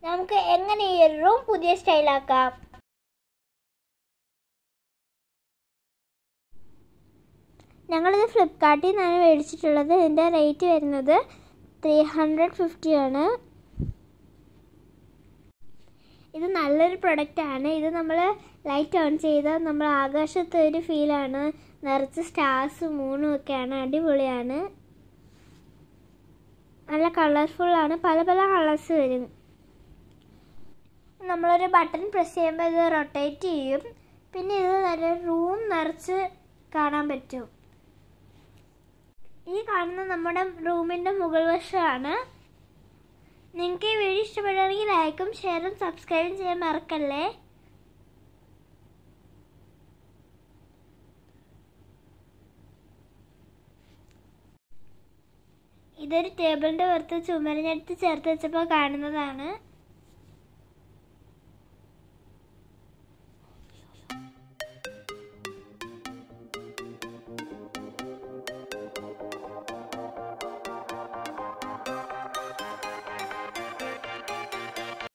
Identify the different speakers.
Speaker 1: നമുക്ക് എങ്ങനെ ഈ ഒരു റൂം പുതിയ സ്റ്റൈലാക്കാം ഞങ്ങളിത് ഫ്ലിപ്കാർട്ടിൽ നിന്നാണ് മേടിച്ചിട്ടുള്ളത് ഇതിൻ്റെ റേറ്റ് വരുന്നത് ത്രീ ഹൺഡ്രഡ് ഫിഫ്റ്റി ആണ് ഇത് നല്ലൊരു പ്രൊഡക്റ്റാണ് ഇത് നമ്മൾ ലൈറ്റ് ഓൺ ചെയ്താൽ നമ്മൾ ആകാശത്തെ ഒരു ഫീലാണ് നിറച്ച് സ്റ്റാർസ് മൂണും ഒക്കെയാണ് അടിപൊളിയാണ് നല്ല കളർഫുള്ളാണ് പല പല കളേഴ്സ് വരും നമ്മളൊരു ബട്ടൺ പ്രസ് ചെയ്യുമ്പോൾ ഇത് റൊട്ടേറ്റ് ചെയ്യും പിന്നെ ഇത് നല്ല റൂം നിറച്ച് കാണാൻ പറ്റും ഈ കാണുന്ന നമ്മുടെ റൂമിൻ്റെ മുകൾ വശമാണ് നിങ്ങൾക്ക് ഈ വീഡിയോ ഇഷ്ടപ്പെടുകയാണെങ്കിൽ ലൈക്കും ഷെയറും സബ്സ്ക്രൈബും ചെയ്യാൻ മറക്കല്ലേ ഇതൊരു ടേബിളിൻ്റെ പുറത്ത് ചുമരിനടുത്ത് ചേർത്ത് വെച്ചപ്പോൾ കാണുന്നതാണ്